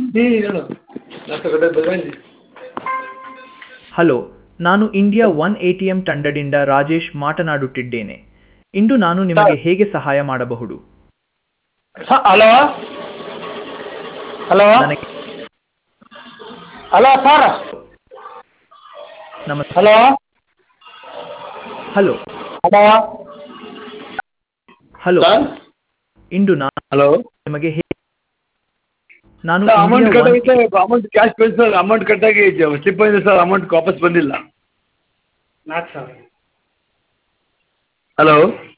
ನೀ ಹೇಳು ನಾಲ್ಕು ಗಂಟೆ ಬಂದ್ವಿ ಹಲೋ ನಾನು India one A T M ತಂಡದಿಂದ ರಾಜೇಶ್ ಮಾತನಾಡುತ್ತಿದ್ದೇನೆ ಇಂದು ನಾನು ನಿಮಗೆ ಹೇಗೆ ಸಹಾಯ ಮಾಡಬಹುದು ಹಲೋ ಹಲೋ ನನಗೆ ಹಲೋ ಸರ್ ನಮಸ್ತೆ hello hello hello hello sir ಇಂದು ನಾನು ಹಲೋ ನಿಮಗೆ ಹೇಗೆ ನಾನು ಅಮೌಂಟ್ ಇಂಡಿಯಾ ಒನ್ ಕಟ್ಟಾಗಿತ್ತು amount cash pay sir amount ಕಟ್ಟಾಗಿ ಸ್ಲಿಪ್ ಬಂದಿದೆ ಸರ್ ಅಮೌಂಟ್ ವಾಪಸ್ ಬಂದಿಲ್ಲ ನಾಲ್ಕು ಸಾವಿರ ಹಲೋ